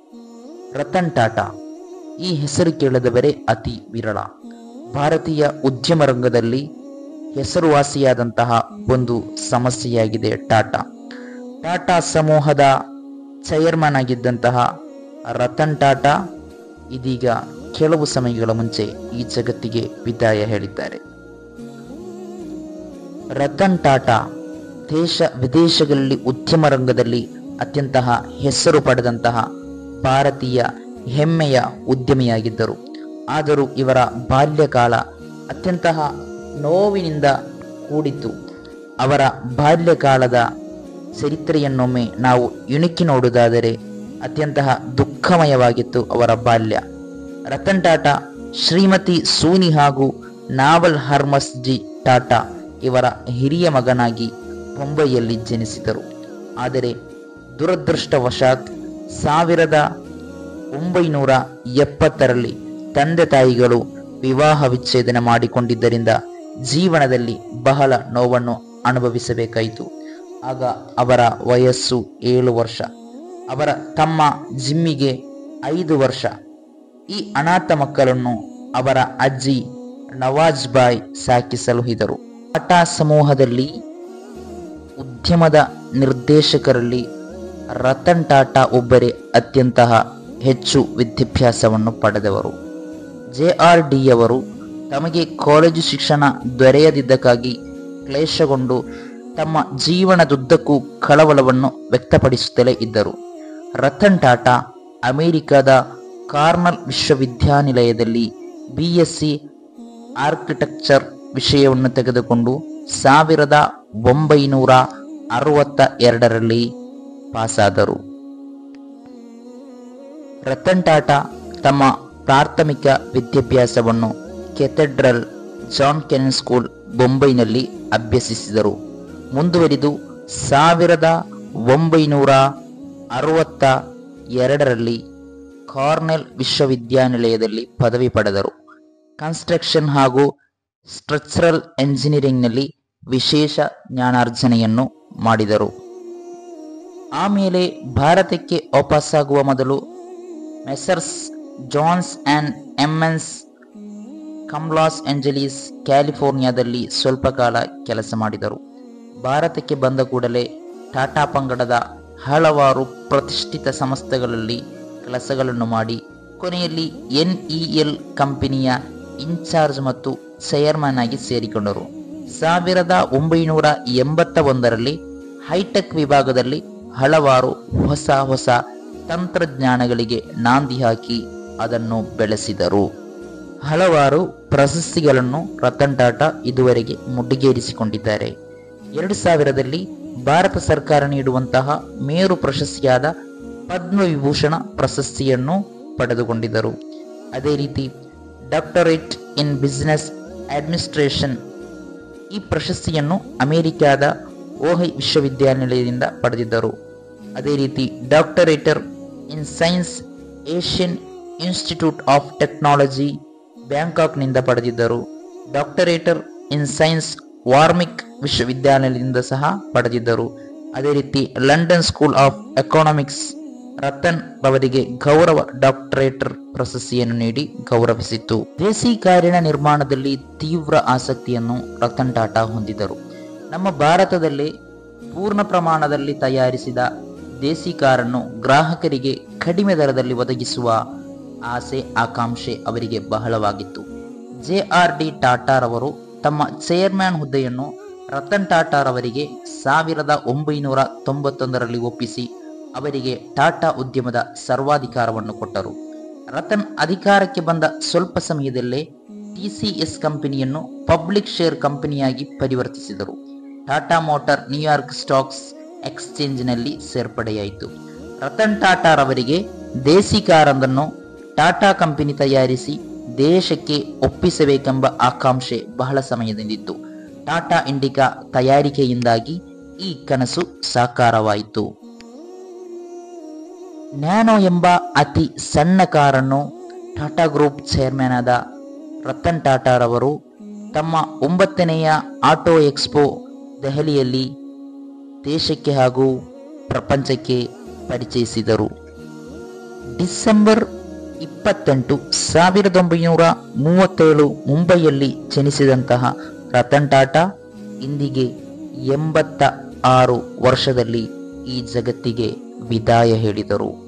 ರತನ್ ಟಾಟಾ ಈ ಹೆಸರು ಕೇಳದವರೇ ಅತಿ ವಿರಳ ಭಾರತೀಯ ಉದ್ಯಮ ರಂಗದಲ್ಲಿ ಹೆಸರುವಾಸಿಯಾದಂತಹ ಒಂದು ಸಮಸ್ಯೆಯಾಗಿದೆ ಟಾಟಾ ಟಾಟಾ ಸಮೂಹದ ಚೇರ್ಮನ್ ಆಗಿದ್ದಂತಹ ರತನ್ ಟಾಟಾ ಇದೀಗ ಕೆಲವು ಸಮಯಗಳ ಮುಂಚೆ ಈ ಜಗತ್ತಿಗೆ ವಿದಾಯ ಹೇಳಿದ್ದಾರೆ ರತನ್ ಟಾಟಾ ದೇಶ ವಿದೇಶಗಳಲ್ಲಿ ಉದ್ಯಮ ರಂಗದಲ್ಲಿ ಅತ್ಯಂತಹ ಹೆಸರು ಪಡೆದಂತಹ ಭಾರತೀಯ ಹೆಮ್ಮೆಯ ಉದ್ಯಮಿಯಾಗಿದ್ದರು ಆದರೂ ಇವರ ಬಾಲ್ಯಕಾಲ ಅತ್ಯಂತಹ ನೋವಿನಿಂದ ಕೂಡಿತ್ತು ಅವರ ಬಾಲ್ಯಕಾಲದ ಚರಿತ್ರೆಯನ್ನೊಮ್ಮೆ ನಾವು ಇಣುಕಿ ನೋಡುವುದಾದರೆ ಅತ್ಯಂತಹ ದುಃಖಮಯವಾಗಿತ್ತು ಅವರ ಬಾಲ್ಯ ರತನ್ ಟಾಟಾ ಶ್ರೀಮತಿ ಸೂನಿ ಹಾಗೂ ನಾವಲ್ ಹರ್ಮಸ್ ಜಿ ಟಾಟಾ ಇವರ ಹಿರಿಯ ಮಗನಾಗಿ ಮುಂಬೈಯಲ್ಲಿ ಜನಿಸಿದರು ಆದರೆ ದುರದೃಷ್ಟವಶಾತ್ ಸಾವಿರದ ಒಂಬೈನೂರ ಎಪ್ಪತ್ತರಲ್ಲಿ ತಂದೆ ತಾಯಿಗಳು ವಿವಾಹ ವಿಚ್ಛೇದನ ಮಾಡಿಕೊಂಡಿದ್ದರಿಂದ ಜೀವನದಲ್ಲಿ ಬಹಳ ನೋವನ್ನು ಅನುಭವಿಸಬೇಕಾಯಿತು ಆಗ ಅವರ ವಯಸ್ಸು ಏಳು ವರ್ಷ ಅವರ ತಮ್ಮ ಜಿಮ್ಮಿಗೆ ಐದು ವರ್ಷ ಈ ಅನಾಥ ಮಕ್ಕಳನ್ನು ಅವರ ಅಜ್ಜಿ ನವಾಜ್ ಬಾಯ್ ಸಾಕಿ ಸಲುಹಿದರು ಟಾಟಾ ಸಮೂಹದಲ್ಲಿ ಉದ್ಯಮದ ನಿರ್ದೇಶಕರಲ್ಲಿ ರತನ್ ಟಾಟಾ ಒಬ್ಬರೇ ಅತ್ಯಂತಹ ಹೆಚ್ಚು ವಿದ್ಯಾಭ್ಯಾಸವನ್ನು ಪಡೆದವರು ಜೆ ಆರ್ ಡಿಯವರು ತಮಗೆ ಕಾಲೇಜು ಶಿಕ್ಷಣ ದೊರೆಯದಿದ್ದಕ್ಕಾಗಿ ಕ್ಲೇಶಗೊಂಡು ತಮ್ಮ ಜೀವನದುದ್ದಕ್ಕೂ ಕಳವಳವನ್ನು ವ್ಯಕ್ತಪಡಿಸುತ್ತಲೇ ಇದ್ದರು ರತನ್ ಟಾಟಾ ಅಮೆರಿಕದ ಕಾರ್ನಲ್ ವಿಶ್ವವಿದ್ಯಾನಿಲಯದಲ್ಲಿ ಬಿ ಎಸ್ ಸಿ ಆರ್ಕಿಟೆಕ್ಚರ್ ವಿಷಯವನ್ನು ತೆಗೆದುಕೊಂಡು ಸಾವಿರದ ಒಂಬೈನೂರ ಅರವತ್ತ ಎರಡರಲ್ಲಿ ಪಾಸಾದರು ರತನ್ ಟಾಟಾ ತಮ್ಮ ಪ್ರಾಥಮಿಕ ವಿದ್ಯಾಭ್ಯಾಸವನ್ನು ಕೆಥೆಡ್ರಲ್ ಜಾನ್ ಕೆನ್ ಸ್ಕೂಲ್ ಬೊಂಬೈನಲ್ಲಿ ಅಭ್ಯಸಿಸಿದರು ಮುಂದುವರಿದು ಸಾವಿರದ ಒಂಬೈನೂರ ಅರವತ್ತ ಎರಡರಲ್ಲಿ ಕಾರ್ನೆಲ್ ವಿಶ್ವವಿದ್ಯಾನಿಲಯದಲ್ಲಿ ಪದವಿ ಪಡೆದರು ಕನ್ಸ್ಟ್ರಕ್ಷನ್ ಹಾಗೂ ಸ್ಟ್ರಕ್ಚರಲ್ ಎಂಜಿನಿಯರಿಂಗ್ನಲ್ಲಿ ವಿಶೇಷ ಜ್ಞಾನಾರ್ಜನೆಯನ್ನು ಮಾಡಿದರು ಆಮೇಲೆ ಭಾರತಕ್ಕೆ ವಾಪಸ್ಸಾಗುವ ಮೊದಲು ಮೆಸರ್ಸ್ ಜಾನ್ಸ್ ಆ್ಯಂಡ್ ಎಮ್ಎನ್ಸ್ ಕಮ್ ಲಾಸ್ ಏಂಜಲೀಸ್ ಕ್ಯಾಲಿಫೋರ್ನಿಯಾದಲ್ಲಿ ಸ್ವಲ್ಪ ಕಾಲ ಕೆಲಸ ಮಾಡಿದರು ಭಾರತಕ್ಕೆ ಬಂದ ಕೂಡಲೇ ಟಾಟಾ ಪಂಗಡದ ಹಲವಾರು ಪ್ರತಿಷ್ಠಿತ ಸಂಸ್ಥೆಗಳಲ್ಲಿ ಕೆಲಸಗಳನ್ನು ಮಾಡಿ ಕೊನೆಯಲ್ಲಿ ಎನ್ಇಎಲ್ ಕಂಪನಿಯ ಇನ್ಚಾರ್ಜ್ ಮತ್ತು ಚೇರ್ಮನ್ ಆಗಿ ಸೇರಿಕೊಂಡರು ಸಾವಿರದ ಒಂಬೈನೂರ ಎಂಬತ್ತ ಒಂದರಲ್ಲಿ ಹೈಟೆಕ್ ವಿಭಾಗದಲ್ಲಿ ಹಲವಾರು ಹೊಸ ಹೊಸ ತಂತ್ರಜ್ಞಾನಗಳಿಗೆ ನಾಂದಿ ಹಾಕಿ ಅದನ್ನು ಬೆಳೆಸಿದರು ಹಲವಾರು ಪ್ರಶಸ್ತಿಗಳನ್ನು ರತನ್ ಟಾಟಾ ಇದುವರೆಗೆ ಮುಡಿಗೇರಿಸಿಕೊಂಡಿದ್ದಾರೆ ಎರಡು ಸಾವಿರದಲ್ಲಿ ಭಾರತ ಸರ್ಕಾರ ನೀಡುವಂತಹ ಮೇರು ಪ್ರಶಸ್ತಿಯಾದ ಪದ್ಮವಿಭೂಷಣ ಪ್ರಶಸ್ತಿಯನ್ನು ಪಡೆದುಕೊಂಡಿದ್ದರು ಅದೇ ರೀತಿ ಡಾಕ್ಟರೇಟ್ ಇನ್ ಬಿಸಿನೆಸ್ ಅಡ್ಮಿನಿಸ್ಟ್ರೇಷನ್ ಈ ಪ್ರಶಸ್ತಿಯನ್ನು ಅಮೆರಿಕದ ಓಹೈ ವಿಶ್ವವಿದ್ಯಾನಿಲಯದಿಂದ ಪಡೆದಿದ್ದರು ಅದೇ ರೀತಿ doctorate in science Asian Institute of Technology ಬ್ಯಾಂಕಾಕ್ನಿಂದ ಪಡೆದಿದ್ದರು ಡಾಕ್ಟರೇಟರ್ ಇನ್ ಸೈನ್ಸ್ ವಾರ್ಮಿಕ್ ವಿಶ್ವವಿದ್ಯಾನಿಲಯದಿಂದ ಸಹ ಪಡೆದಿದ್ದರು ಅದೇ ರೀತಿ London School of Economics Ratan ರವರಿಗೆ ಗೌರವ ಡಾಕ್ಟರೇಟರ್ ಪ್ರಶಸ್ತಿಯನ್ನು ನೀಡಿ ಗೌರವಿಸಿತ್ತು ದೇಸಿ ಕಾರಿನ ನಿರ್ಮಾಣದಲ್ಲಿ ತೀವ್ರ ಆಸಕ್ತಿಯನ್ನು ರತನ್ ಟಾಟಾ ಹೊಂದಿದರು ನಮ್ಮ ಭಾರತದಲ್ಲಿ ಪೂರ್ಣ ಪ್ರಮಾಣದಲ್ಲಿ ತಯಾರಿಸಿದ ದೇಸಿ ಕಾರನ್ನು ಗ್ರಾಹಕರಿಗೆ ಕಡಿಮೆ ದರದಲ್ಲಿ ಒದಗಿಸುವ ಆಸೆ ಆಕಾಂಕ್ಷೆ ಅವರಿಗೆ ಬಹಳವಾಗಿತ್ತು ಜೆ ಆರ್ ಡಿ ಟಾಟಾರವರು ತಮ್ಮ ಚೇರ್ಮನ್ ಹುದ್ದೆಯನ್ನು ರತನ್ ಟಾಟಾರವರಿಗೆ ಸಾವಿರದ ಒಂಬೈನೂರ ತೊಂಬತ್ತೊಂದರಲ್ಲಿ ಒಪ್ಪಿಸಿ ಅವರಿಗೆ ಟಾಟಾ ಉದ್ಯಮದ ಸರ್ವಾಧಿಕಾರವನ್ನು ಕೊಟ್ಟರು ರತನ್ ಅಧಿಕಾರಕ್ಕೆ ಬಂದ ಸ್ವಲ್ಪ ಸಮಯದಲ್ಲೇ ಟಿಸಿಎಸ್ ಕಂಪನಿಯನ್ನು ಪಬ್ಲಿಕ್ ಶೇರ್ ಕಂಪನಿಯಾಗಿ ಪರಿವರ್ತಿಸಿದರು ಟಾಟಾ ಮೋಟಾರ್ ನ್ಯೂಯಾರ್ಕ್ ಸ್ಟಾಕ್ಸ್ ಎಕ್ಸ್ಚೇಂಜ್ನಲ್ಲಿ ಸೇರ್ಪಡೆಯಾಯಿತು ರತನ್ ಟಾಟಾರವರಿಗೆ ದೇಸಿ ಕಾರೊಂದನ್ನು ಟಾಟಾ ಕಂಪನಿ ತಯಾರಿಸಿ ದೇಶಕ್ಕೆ ಒಪ್ಪಿಸಬೇಕೆಂಬ ಆಕಾಂಕ್ಷೆ ಬಹಳ ಸಮಯದಿಂದಿತ್ತು ಟಾಟಾ ಇಂಡಿಕಾ ತಯಾರಿಕೆಯಿಂದಾಗಿ ಈ ಕನಸು ಸಾಕಾರವಾಯಿತು ನ್ಯಾನೋ ಎಂಬ ಅತಿ ಸಣ್ಣ ಕಾರನ್ನು ಟಾಟಾ ಗ್ರೂಪ್ ಚೇರ್ಮನ್ ಆದ ರತನ್ ಟಾಟಾರವರು ತಮ್ಮ ಒಂಬತ್ತನೆಯ ಆಟೋ ಎಕ್ಸ್ಪೋ ದೆಹಲಿಯಲ್ಲಿ ದೇಶಕ್ಕೆ ಹಾಗೂ ಪ್ರಪಂಚಕ್ಕೆ ಪರಿಚಯಿಸಿದರು ಡಿಸೆಂಬರ್ ಇಪ್ಪತ್ತೆಂಟು ಸಾವಿರದ ಒಂಬೈನೂರ ಮೂವತ್ತೇಳು ಮುಂಬೈಯಲ್ಲಿ ಜನಿಸಿದಂತಹ ರತನ್ ಟಾಟಾ ಇಂದಿಗೆ ಎಂಬತ್ತ ಆರು ವರ್ಷದಲ್ಲಿ ಈ ಜಗತ್ತಿಗೆ ವಿದಾಯ ಹೇಳಿದರು